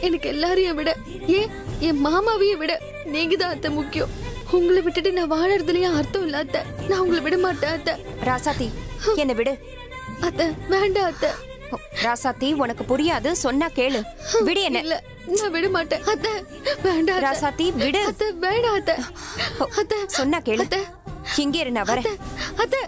எனக்கு எல்லாரையும் விட ஏன் என் மாமாவையும் விட நீங்க தான் அத்தை முக்கியம் உங்களை விட்டுட்டு நான் வாழறதுலயும் அர்த்தம் இல்ல அத்தை நான் உங்களை விட மாட்டேன் அத்தை ராசாத்தி என்னை விடு அத்தை வேண்டாம் அத்தை ராசாத்தி உனக்கு புரியாது சொன்னா கேளு விடு என்ன இல்ல நான் விட மாட்டேன் அத்தை வேண்டாம் அத்தை. ராசாத்தி விடு அத்தை வேண்டாம் அத்தை அத்தை சொன்னா கேளு அத்தை இங்கே இரு நான் வரேன் அத்தை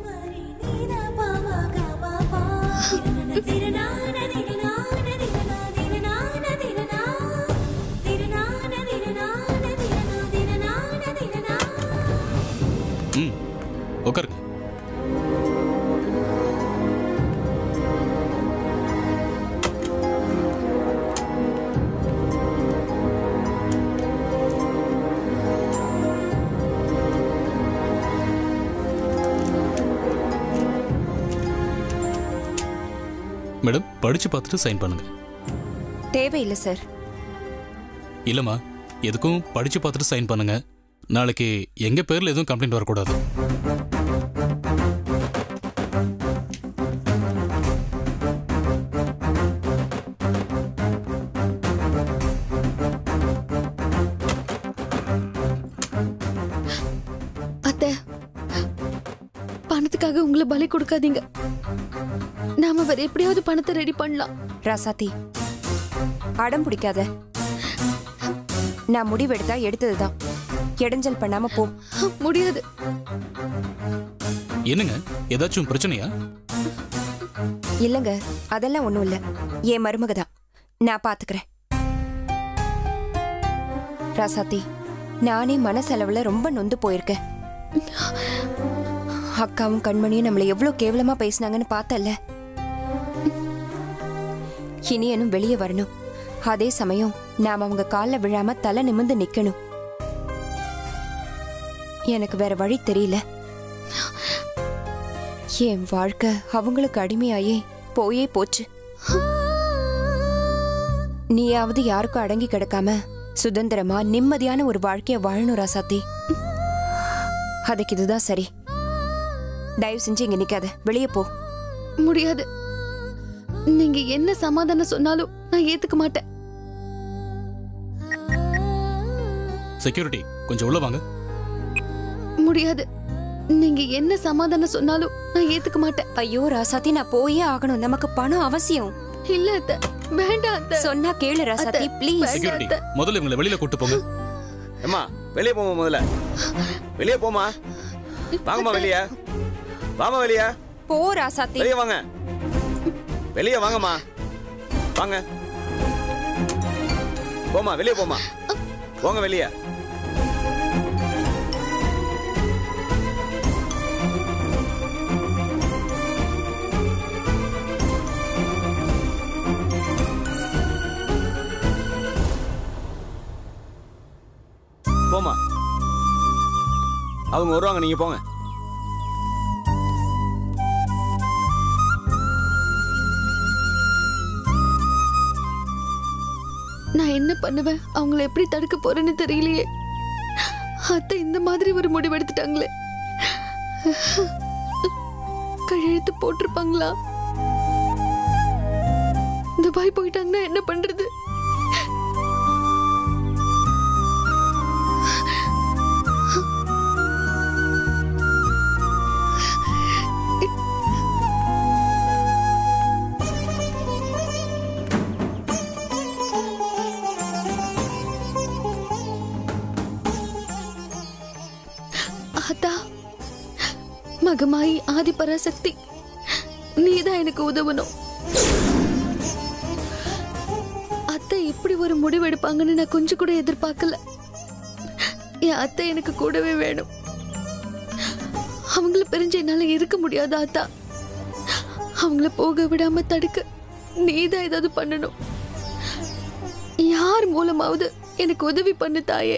ம் உட்காருங்க மேடம் படிச்சு பார்த்துட்டு சைன் பண்ணுங்க தேவையில்லை சார் இல்லைம்மா எதுக்கும் படிச்சு பார்த்துட்டு சைன் பண்ணுங்க நாளைக்கு எங்க பேர்ல எதுவும் கம்ப்ளைண்ட் வரக்கூடாது அத்தை பணத்துக்காக உங்களை பலி கொடுக்காதீங்க நாம வேற எப்படியாவது பணத்தை ரெடி பண்ணலாம் ராசாத்தி அடம் பிடிக்காத நான் முடிவெடுத்தா எடுத்ததுதான் இடைஞ்சல் பண்ணாம போ முடியாது என்னங்க ஏதாச்சும் பிரச்சனையா இல்லங்க அதெல்லாம் ஒண்ணும் இல்ல என் மருமக தான் நான் பாத்துக்கிறேன் ராசாத்தி நானே மனசளவுல ரொம்ப நொந்து போயிருக்கேன் அக்காவும் கண்மணியும் நம்மளை எவ்வளவு கேவலமா பேசினாங்கன்னு பார்த்தல்ல இனியனும் வெளியே வரணும் அதே சமயம் நாம அவங்க கால்ல விழாம தலை நிமிர்ந்து நிக்கணும் எனக்கு வேற வழி தெரியல என் வாழ்க்கை அவங்களுக்கு அடிமையாயே போயே போச்சு நீயாவது யாருக்கும் அடங்கி கிடக்காம சுதந்திரமா நிம்மதியான ஒரு வாழ்க்கைய வாழணும் ராசாத்தி அதுக்கு இதுதான் சரி தயவு செஞ்சு இங்க நிக்காத வெளியே போ முடியாது நீங்க என்ன சமாதானம் சொன்னாலும் நான் ஏத்துக்க மாட்டேன் செக்யூரிட்டி கொஞ்சம் உள்ள வாங்க முடியாது நீங்க என்ன சமாதானம் சொன்னாலும் நான் ஏத்துக்க மாட்டேன் ஐயோ ராசாத்தி நான் போயே ஆகணும் நமக்கு பணம் அவசியம் இல்ல அத்தை வேண்டாம் அத்தை சொன்னா கேளு ராசாத்தி அத்தை, ப்ளீஸ் வேண்டாம் செக்யூரிட்டி அத்தை. முதல்ல இவங்களை வெளியில கூட்டு போங்க அம்மா வெளியே போமா முதல்ல வெளியே போமா வாங்கம்மா வெளியே வாமா வெளியே போ ராசாத்தி வெளியே வாங்க வெளியே வாங்கம்மா வாங்க போமா வெளியே போமா போங்க வெளியே போமா அவங்க வருவாங்க நீங்க போங்க நான் என்ன பண்ணுவேன் அவங்கள எப்படி தடுக்க போறேன்னு தெரியலையே அத்தை இந்த மாதிரி ஒரு முடிவு எடுத்துட்டாங்களே கையெழுத்து போட்டிருப்பாங்களா துபாய் போயிட்டாங்கன்னா என்ன பண்றது ஆத்தா மகமாயி ஆதி பராசக்தி நீதான் எனக்கு உதவணும் அத்தை இப்படி ஒரு முடிவு எடுப்பாங்கன்னு நான் கொஞ்சம் கூட எதிர்பார்க்கல என் அத்தை எனக்கு கூடவே வேணும் அவங்கள பிரிஞ்சு என்னால இருக்க முடியாது ஆத்தா அவங்கள போக விடாம தடுக்க நீதான் ஏதாவது பண்ணணும் யார் மூலமாவது எனக்கு உதவி பண்ணு தாயே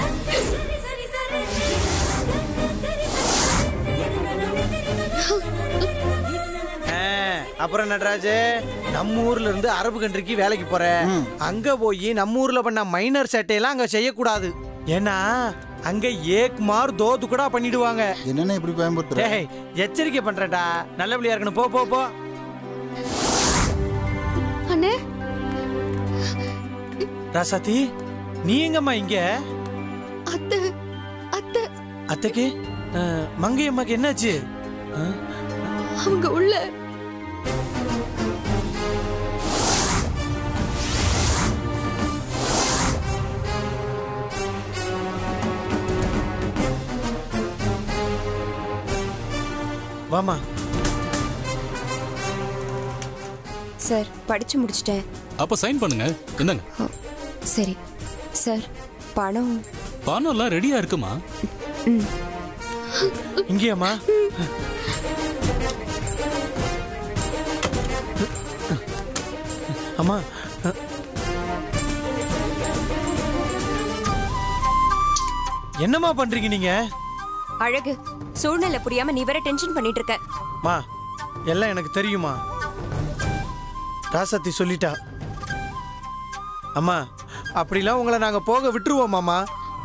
ஆ, அப்புறம் நடராஜ் நம்ம ஊர்ல இருந்து அரபு கண்ட்ரிக்கு வேலைக்கு போற அங்க போய் நம்ம ஊர்ல பண்ண மைனர் சேட்டையெல்லாம் அங்க செய்யக்கூடாது ஏன்னா அங்க ஏக் மார் தோது கூட பண்ணிடுவாங்க என்னென்ன இப்படி பயன்படுத்துற டேய் எச்சரிக்கை பண்றேன்டா நல்லபடியா இருக்கணும் போ போ போ அண்ணே ராசாத்தி நீ எங்கம்மா இங்க அத்தை அத்தை அத்தைக்கு அஹ், மங்கை அம்மாக்கு என்னாச்சு அஹ், அவங்க உள்ள வாமா சார் படிச்சு முடிச்சிட்டேன் அப்ப சைன் பண்ணுங்க என்னங்க ஓ, சரி சார் பணம் பணம் எல்லாம் ரெடியா இருக்குமா ம் இங்கேயாம்மா அம்மா அஹ். என்னம்மா பண்றீங்க நீங்க அழகு சூழ்நிலை புரியாம நீ வேற டென்ஷன் பண்ணிட்டு இருக்க மா எல்லாம் எனக்கு தெரியுமா ராசத்தி சொல்லிட்டா அம்மா அப்படிலாம் உங்களை நாங்க போக விட்டுருவோமாமா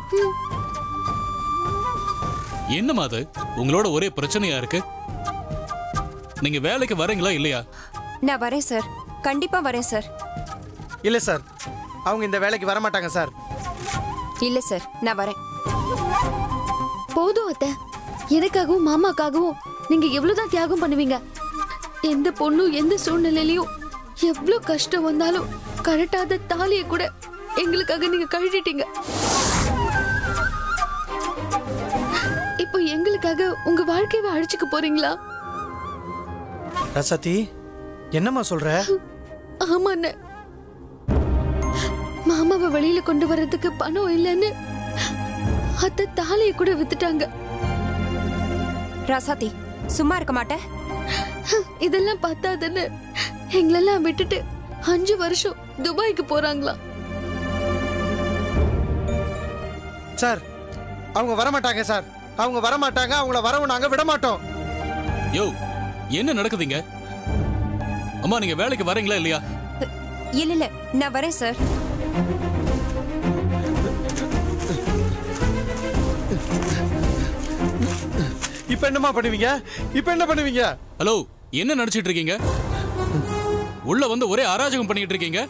என்னம்மா அது உங்களோட ஒரே பிரச்சனையா இருக்கு நீங்க வேலைக்கு வரீங்களா இல்லையா நான் வரேன் சார் கண்டிப்பா வரேன் சார் இல்ல சார் அவங்க இந்த வேலைக்கு வர மாட்டாங்க சார் இல்ல சார் நான் வரேன் போதும் அத்தை எனக்காகவும் மாமாக்காகவும் நீங்க எவ்வளவுதான் தியாகம் பண்ணுவீங்க எந்த பொண்ணும் எந்த சூழ்நிலையிலயும் எவ்வளவு கஷ்டம் வந்தாலும் கரெக்டாத தாலியை கூட எங்களுக்காக நீங்க கழட்டிட்டீங்க இப்போ எங்களுக்காக உங்க வாழ்க்கையை அழிச்சுக்க போறீங்களா ரசத்தி என்னம்மா சொல்ற ஆமாண்ண மாமாவை வெளியில கொண்டு வர்றதுக்கு பணம் இல்லைன்னு அத்தை தாலியை கூட வித்துட்டாங்க ராசாத்தி சும்மா இருக்க மாட்டேன் இதெல்லாம் பத்தாதுன்னு எங்களெல்லாம் விட்டுட்டு அஞ்சு வருஷம் துபாய்க்கு போறாங்களாம் சார் அவங்க வர மாட்டாங்க சார் அவங்க வர மாட்டாங்க அவங்கள வரவும் நாங்க விட மாட்டோம் யோ என்ன நடக்குதுங்க அம்மா நீங்க வேலைக்கு வரீங்களா இல்லையா இல்ல இல்ல நான் வரேன் சார் இப்ப என்னம்மா பண்ணுவீங்க இப்ப என்ன பண்ணுவீங்க ஹலோ என்ன நடிச்சிட்டு இருக்கீங்க உள்ள வந்து ஒரே அராஜகம் பண்ணிட்டு இருக்கீங்க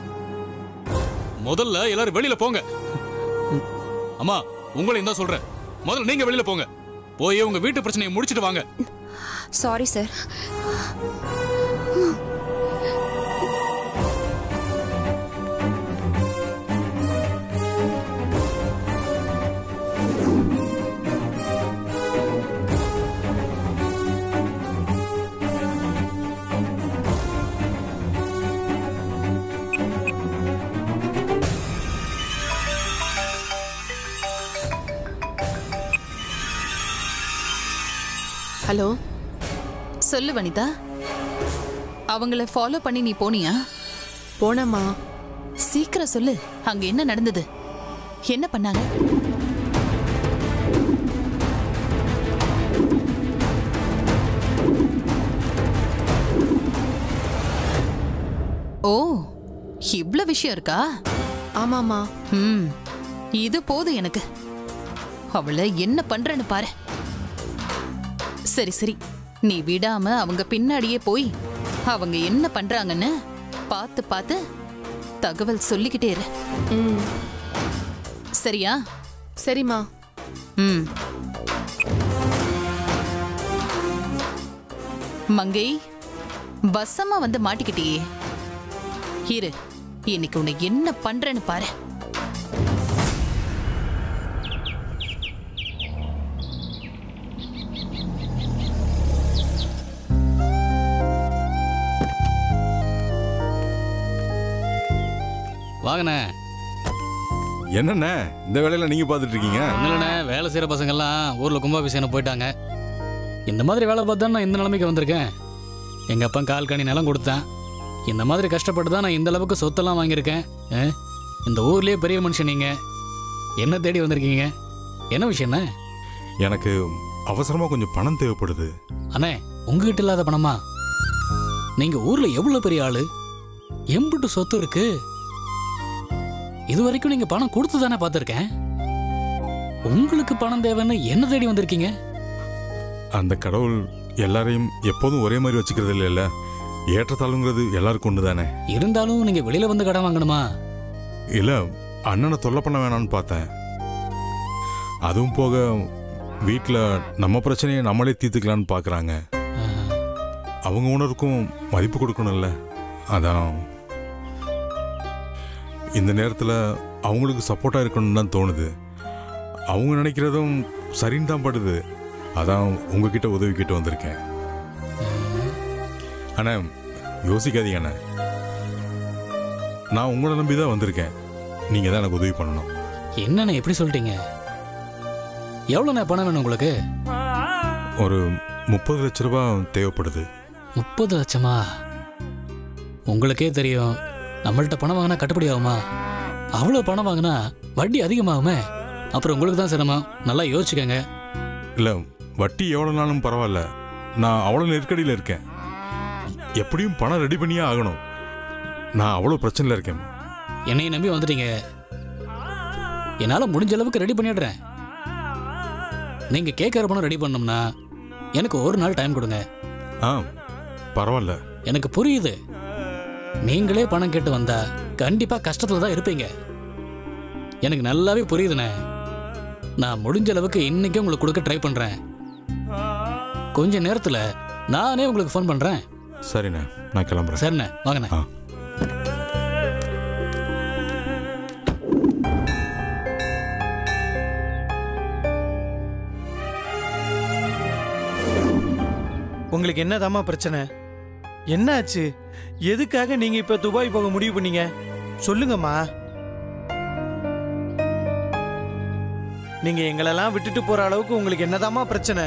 முதல்ல எல்லாரும் வெளியில போங்க அம்மா உங்களையும் தான் சொல்றேன் முதல்ல நீங்க வெளியில போங்க போய் உங்க வீட்டு பிரச்சனையை முடிச்சிட்டு வாங்க சாரி சார் ஹலோ சொல்லு வனிதா அவங்கள ஃபாலோ பண்ணி நீ போனியா போனம்மா சீக்கிரம் சொல்லு அங்க என்ன நடந்தது என்ன பண்ணாங்க ஓ இவ்ளோ விஷயம் இருக்கா ஆமாம்மா ம் இது போதும் எனக்கு அவளை என்ன பண்றேன்னு பாரு சரி சரி நீ விடாம அவங்க பின்னாடியே போய் அவங்க என்ன பண்றாங்கன்னு பார்த்து பார்த்து தகவல் சொல்லிக்கிட்டே இரு ம் சரியா சரிம்மா ம் மங்கை வசமா வந்து மாட்டிக்கிட்டியே இரு இன்னைக்கு உன்னை என்ன பண்றேன்னு பாரு வாங்கண்ணே என்னண்ணே இந்த வேலையில நீங்க பார்த்துட்டு இருக்கீங்க இல்லைண்ணே வேலை செய்கிற பசங்கெல்லாம் ஊரில் கும்பாபிஷேகம் போயிட்டாங்க இந்த மாதிரி வேலை பார்த்து தான் நான் இந்த நிலைமைக்கு வந்திருக்கேன் எங்கள் அப்பா கால் கனி நிலம் கொடுத்தேன் இந்த மாதிரி கஷ்டப்பட்டு தான் நான் இந்த அளவுக்கு சொத்தெல்லாம் வாங்கியிருக்கேன் ஆ? இந்த ஊர்லேயே பெரிய மனுஷன் நீங்கள் என்ன தேடி வந்திருக்கீங்க என்ன விஷயண்ணே எனக்கு அவசரமா கொஞ்சம் பணம் தேவைப்படுது அண்ணே உங்ககிட்ட இல்லாத பணமா நீங்கள் ஊரில் எவ்வளோ பெரிய ஆளு எம்பிட்டு சொத்து இருக்கு இது வரைக்கும் நீங்கள் பணம் கொடுத்து தானே பார்த்துருக்கேன் உங்களுக்கு பணம் தேவைன்னு என்ன தேடி வந்திருக்கீங்க அந்த கடவுள் எல்லாரையும் எப்போதும் ஒரே மாதிரி வச்சுக்கிறது இல்லைல்ல ஏற்றத்தாழ்வுங்கிறது எல்லாருக்கும் ஒன்று தானே இருந்தாலும் நீங்க வெளியில வந்து கடன் வாங்கணுமா இல்லை அண்ணனை தொல்லை பண்ண வேணாம்னு பார்த்தேன் அதுவும் போக வீட்டில் நம்ம பிரச்சனையை நம்மளே தீர்த்துக்கலான்னு பார்க்குறாங்க அவங்க உணர்வுக்கும் மதிப்பு கொடுக்கணும்ல அதான் இந்த நேரத்தில் அவங்களுக்கு சப்போர்ட்டாக இருக்கணும்னு தான் தோணுது அவங்க நினைக்கிறதும் சரின்னு தான் படுது அதான் உங்ககிட்ட உதவி கிட்ட வந்திருக்கேன் அண்ணா யோசிக்காதீங்க அண்ணா நான் உங்களை நம்பி தான் வந்திருக்கேன் நீங்கள் தான் எனக்கு உதவி பண்ணணும் என்னண்ணே எப்படி சொல்லிட்டீங்க எவ்வளோண்ணே பணம் வேணும் உங்களுக்கு ஒரு முப்பது லட்ச ரூபாய் தேவைப்படுது முப்பது லட்சமா உங்களுக்கே தெரியும் நம்மள்ட்ட பணம் வாங்கினா கட்டுப்படி ஆகுமா அவ்வளோ பணம் வாங்கினா வட்டி அதிகமாகுமே அப்புறம் உங்களுக்கு தான் சிரமம் நல்லா யோசிச்சுக்கோங்க இல்லை வட்டி எவ்வளோ நாளும் பரவாயில்ல நான் அவ்வளோ நெருக்கடியில் இருக்கேன் எப்படியும் பணம் ரெடி பண்ணியே ஆகணும் நான் அவ்வளோ பிரச்சனையில் இருக்கேன் என்னைய நம்பி வந்துட்டீங்க என்னால் முடிஞ்ச அளவுக்கு ரெடி பண்ணிடுறேன் நீங்கள் கேட்குற பணம் ரெடி பண்ணோம்னா எனக்கு ஒரு நாள் டைம் கொடுங்க ஆ பரவாயில்ல எனக்கு புரியுது நீங்களே பணம் கேட்டு வந்தா கண்டிப்பா கஷ்டத்துல தான் இருப்பீங்க எனக்கு நல்லாவே புரியுதுண்ணே நான் முடிஞ்ச அளவுக்கு இன்னைக்கு உங்களுக்கு கொடுக்க ட்ரை பண்றேன் கொஞ்ச நேரத்துல நானே உங்களுக்கு ஃபோன் பண்றேன் சரிண்ணே நான் கிளம்புறேன் சரிண்ணே வாங்கண்ணே ஆ உங்களுக்கு என்னதாம்மா பிரச்சனை என்னாச்சு எதுக்காக நீங்க இப்ப துபாய் போக முடிவு பண்ணீங்க சொல்லுங்கம்மா நீங்க எங்களெல்லாம் விட்டுட்டு போற அளவுக்கு உங்களுக்கு என்னதாம்மா பிரச்சனை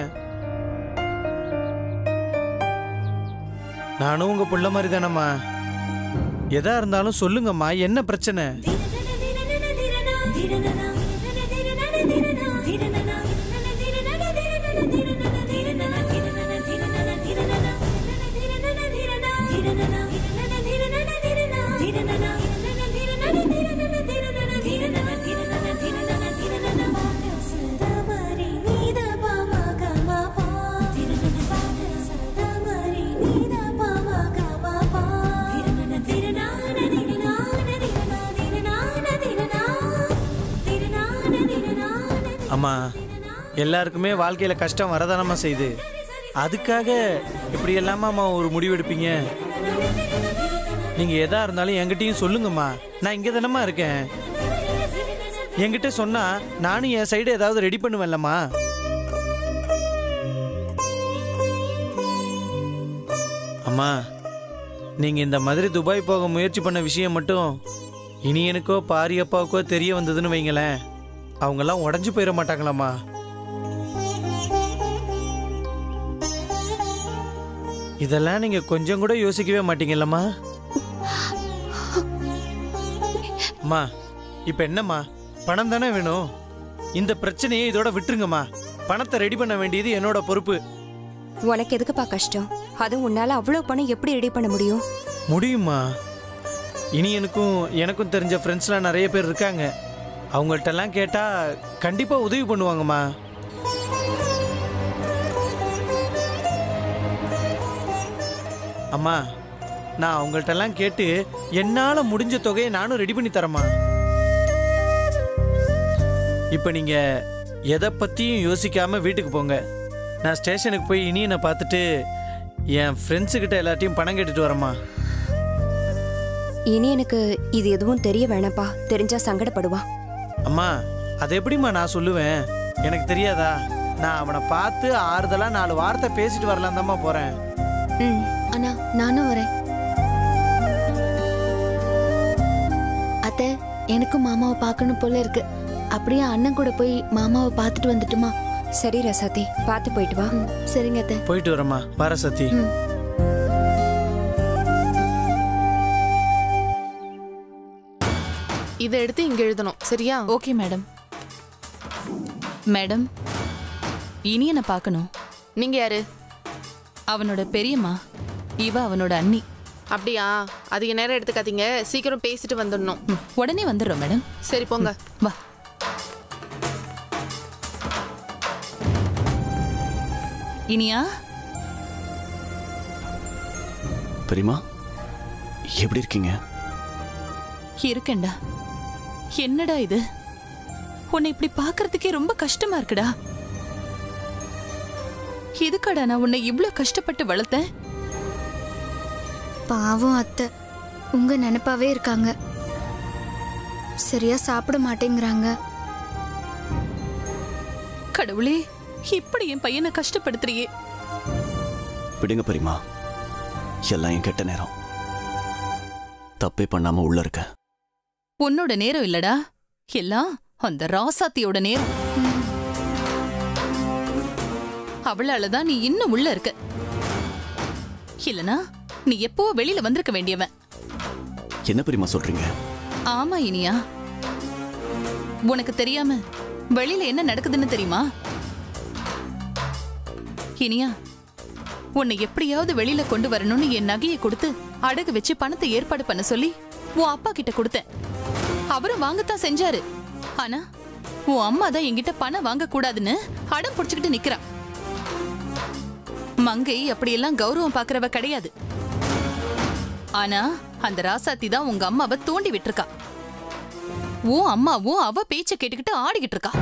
நானும் உங்க புள்ள மாதிரி தானம்மா எதா இருந்தாலும் சொல்லுங்கம்மா என்ன பிரச்சனை அம்மா எல்லாருக்குமே வாழ்க்கையில கஷ்டம் வரதானம்மா செய்யுது அதுக்காக இப்படி எல்லாமா அம்மா ஒரு முடிவு எடுப்பீங்க நீங்க எதா இருந்தாலும் என்கிட்டயும் சொல்லுங்கம்மா நான் இங்க தானம்மா இருக்கேன் என்கிட்ட சொன்னா நானும் என் சைடு ஏதாவது ரெடி பண்ணுவேன்லம்மா அம்மா நீங்க இந்த மாதிரி துபாய் போக முயற்சி பண்ண விஷயம் மட்டும் இனி எனக்கோ பாரியப்பாவுக்கோ தெரிய வந்ததுன்னு வைங்களேன் அவங்கெல்லாம் உடஞ்சு போயிட மாட்டாங்களாம்மா இதெல்லாம் நீங்க கொஞ்சம் கூட யோசிக்கவே மாட்டீங்கல்லம்மா அம்மா இப்ப என்னம்மா பணம் தானே வேணும் இந்த பிரச்சனையை இதோட விட்டுருங்கம்மா பணத்தை ரெடி பண்ண வேண்டியது என்னோட பொறுப்பு உனக்கு எதுக்குப்பா கஷ்டம் அதுவும் உன்னால அவ்வளவு பணம் எப்படி ரெடி பண்ண முடியும் முடியுமா இனி எனக்கும் எனக்கும் தெரிஞ்ச ஃப்ரெண்ட்ஸ்லாம் நிறைய பேர் இருக்காங்க அவங்கள்ட்டெல்லாம் கேட்டால் கண்டிப்பாக உதவி பண்ணுவாங்கம்மா அம்மா நான் அவங்கள்ட்டெல்லாம் கேட்டு என்னால் முடிஞ்ச தொகையை நானும் ரெடி பண்ணி தரேம்மா இப்போ நீங்கள் எதை பற்றியும் யோசிக்காமல் வீட்டுக்கு போங்க நான் ஸ்டேஷனுக்கு போய் இனியனை பார்த்துட்டு என் ஃப்ரெண்ட்ஸுக்கிட்ட எல்லாத்தையும் பணம் கேட்டுட்டு வரேம்மா இனி எனக்கு இது எதுவும் தெரிய வேணாப்பா தெரிஞ்சா சங்கடப்படுவான் அம்மா அது எப்படிம்மா நான் சொல்லுவேன் எனக்கு தெரியாதா நான் அவனை பார்த்து ஆறுதலா நாலு வார்த்தை பேசிட்டு வரலாம் தாம்மா போறேன் ம் அண்ணா நானும் வரேன் அத்தை எனக்கும் மாமாவை பார்க்கணும் போல இருக்கு அப்படியே அண்ணன் கூட போய் மாமாவை பார்த்துட்டு வந்துட்டுமா சரி ரசாத்தி பார்த்து போயிட்டு வா ம், சரிங்க அத்தை போயிட்டு வரேம்மா வர சத்தி ம். இதை எடுத்து இங்க எழுதணும் சரியா ஓகே மேடம் மேடம் இனியனை பார்க்கணும் நீங்க யாரு அவனோட பெரியம்மா இவ அவனோட அண்ணி அப்படியா அதிக நேரம் எடுத்துக்காதீங்க சீக்கிரம் பேசிட்டு வந்துடணும் ம், உடனே வந்துடுறோம் மேடம் சரி போங்க வா இனியா பெரியமா எப்படி இருக்கீங்க இருக்கேன்டா என்னடா இது உன்னை இப்படி பார்க்கறதுக்கே ரொம்ப கஷ்டமா இருக்குடா எதுக்காடா நான் உன்னை இவ்ளோ கஷ்டப்பட்டு வளர்த்தேன் பாவம் அத்தை உங்க நினைப்பாவே இருக்காங்க சரியா சாப்பிட மாட்டேங்கிறாங்க கடவுளே இப்படி என் பையனை கஷ்டப்படுத்துறியே விடுங்க பெரியமா எல்லாம் என் கெட்ட நேரம் தப்பே பண்ணாம உள்ள இருக்க உன்னோட நேரம் இல்லடா எல்லாம் அந்த ராசாத்தியோட நேரம் அவளாலதான் நீ இன்னும் உள்ள இருக்க இல்லனா நீ எப்போ வெளியில வந்திருக்க வேண்டியவன் என்ன பெரியமா சொல்றீங்க ஆமா இனியா உனக்கு தெரியாம வெளியில என்ன நடக்குதுன்னு தெரியுமா இனியா உன்னை எப்படியாவது வெளியில கொண்டு வரணும்னு என் நகையை கொடுத்து அடகு வச்சு பணத்தை ஏற்பாடு பண்ண சொல்லி உன் அப்பா கிட்ட கொடுத்தேன் அவரும் வாங்கத்தான் செஞ்சாரு ஆனா உன் அம்மா தான் என்கிட்ட பணம் வாங்க கூடாதுன்னு அடம் புடிச்சுக்கிட்டு நிக்கிறா மங்கை அப்படியெல்லாம் கௌரவம் பாக்குறவ கிடையாது ஆனா அந்த ராசாத்தி தான் உங்க அம்மாவை தூண்டி விட்டுருக்கா உன் அம்மாவும் அவ பேச்ச கேட்டுக்கிட்டு ஆடிக்கிட்டு இருக்கா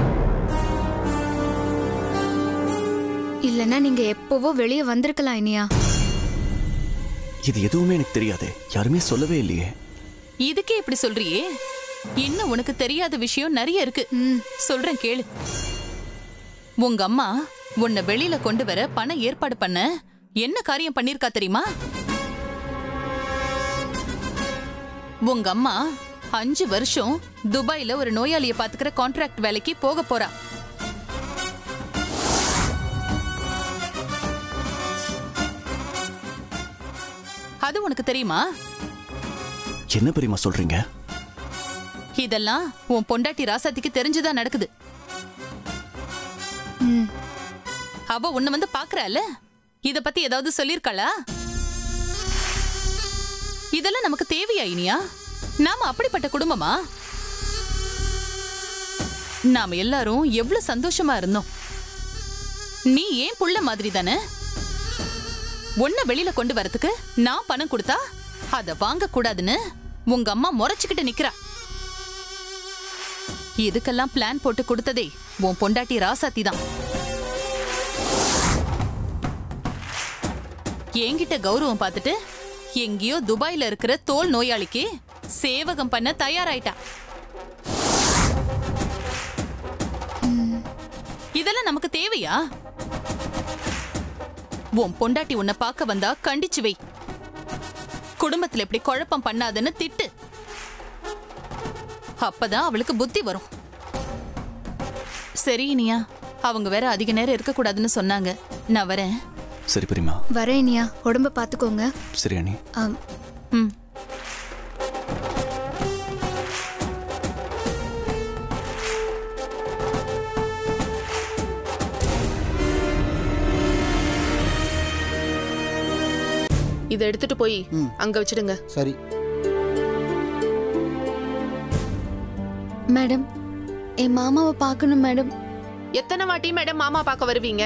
இல்லனா நீங்க எப்பவோ வெளியே வந்திருக்கலாம் இனியா இது எதுவுமே எனக்கு தெரியாதே யாருமே சொல்லவே இல்லையே இதுக்கே இப்படி சொல்றியே இன்னும் உனக்கு தெரியாத விஷயம் நிறைய இருக்கு சொல்றேன் கேளு உங்க அம்மா உன்னை வெளியில கொண்டு வர பணம் ஏற்பாடு பண்ண என்ன காரியம் பண்ணிருக்கா தெரியுமா உங்க அம்மா அஞ்சு வருஷம் துபாயில ஒரு நோயாளியை பாத்துக்கிற கான்ட்ராக்ட் வேலைக்கு போக போறா அது உனக்கு தெரியுமா என்ன பெரியமா சொல்றீங்க இதெல்லாம் உன் பொண்டாட்டி ராசாத்திக்கு தெரிஞ்சுதான் நடக்குது அவ உன்னை வந்து பாக்குறால இத பத்தி ஏதாவது சொல்லிருக்காளா இதெல்லாம் நமக்கு தேவையா இனியா நாம அப்படிப்பட்ட குடும்பமா நாம எல்லாரும் எவ்வளவு சந்தோஷமா இருந்தோம் நீ ஏன் புள்ள மாதிரி தானே உன்னை வெளியில கொண்டு வரதுக்கு நான் பணம் கொடுத்தா அத வாங்க கூடாதுன்னு உங்க அம்மா முறைச்சுக்கிட்டு நிக்கிறா இதுக்கெல்லாம் பிளான் போட்டு கொடுத்ததே உன் பொண்டாட்டி ராசாத்தி தான் என்கிட்ட கௌரவம் பார்த்துட்டு எங்கேயோ துபாயில இருக்கிற தோல் நோயாளிக்கு சேவகம் பண்ண தயாராயிட்டா இதெல்லாம் நமக்கு தேவையா உன் பொண்டாட்டி உன்னை பார்க்க வந்தா கண்டிச்சு வை குடும்பத்துல இப்படி குழப்பம் பண்ணாதன்னு திட்டு அப்பதான் அவளுக்கு புத்தி வரும் சரி இனியா அவங்க வேற அதிக நேரம் இருக்க கூடாதுன்னு சொன்னாங்க நான் வரேன் சரி பெரியமா வரேன் இனியா உடம்ப பாத்துக்கோங்க சரி அண்ணி ஆம், ம் இதை எடுத்துட்டு போய் அங்க வச்சிடுங்க சரி மேடம் என் மாமாவை பார்க்கணும் மேடம் எத்தனை வாட்டி மேடம் மாமா பார்க்க வருவீங்க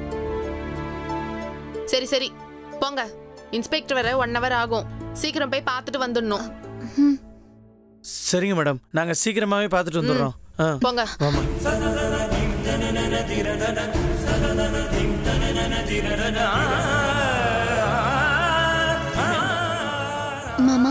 சரி சரி போங்க இன்ஸ்பெக்டர் வர ஒன் ஹவர் ஆகும் சீக்கிரம் போய் பார்த்துட்டு வந்துடணும் சரிங்க மேடம் நாங்க சீக்கிரமாவே பார்த்துட்டு வந்துடுறோம் ஆ. போங்க ஆமா மாமா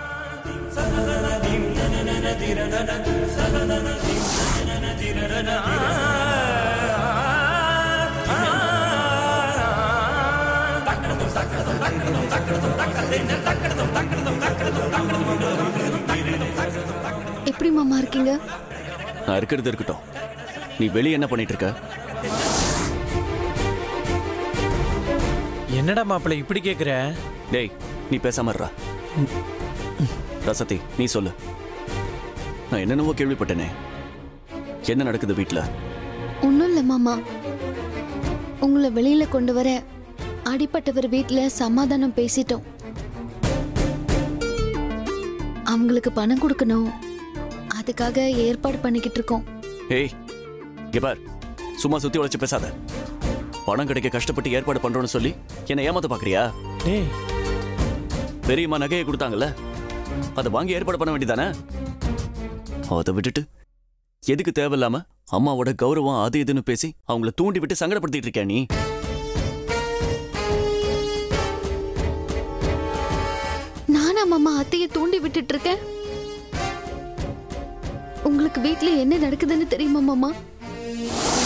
எப்படி மாமா இருக்கீங்க நான் இருக்கிறது இருக்கட்டும் நீ வெளியே என்ன பண்ணிட்டு இருக்க என்னடா மாப்பிள்ளை இப்படி கேக்குற டேய் நீ பேசாம இருடா ரசதி நீ சொல்லு நான் என்னென்னவோ கேள்விப்பட்டேனே என்ன நடக்குது வீட்ல ஒன்றும் இல்லை மாமா உங்களை வெளியில கொண்டு வர அடிப்பட்டவர் வீட்டில் சமாதானம் பேசிட்டோம் அவங்களுக்கு பணம் கொடுக்கணும் அதுக்காக ஏற்பாடு பண்ணிக்கிட்டு இருக்கோம் ஏய் இங்க பார் சும்மா சுத்தி உழைச்சு பேசாத பணம் கிடைக்க கஷ்டப்பட்டு ஏற்பாடு பண்றோம்னு சொல்லி என்னை ஏமாத்த பாக்குறியா டேய் பெரியம்மா நகையை கொடுத்தாங்கல்ல அதை வாங்கி ஏற்பாடு பண்ண வேண்டியதானே அதை விட்டுட்டு எதுக்கு தேவையில்லாம அம்மாவோட கௌரவம் அது இதுன்னு பேசி அவங்கள தூண்டி விட்டு சங்கடப்படுத்திட்டு இருக்கியா நீ நானா மாமா அத்தையை தூண்டி விட்டுட்டு இருக்கேன் உங்களுக்கு வீட்ல என்ன நடக்குதுன்னு தெரியுமா மாமா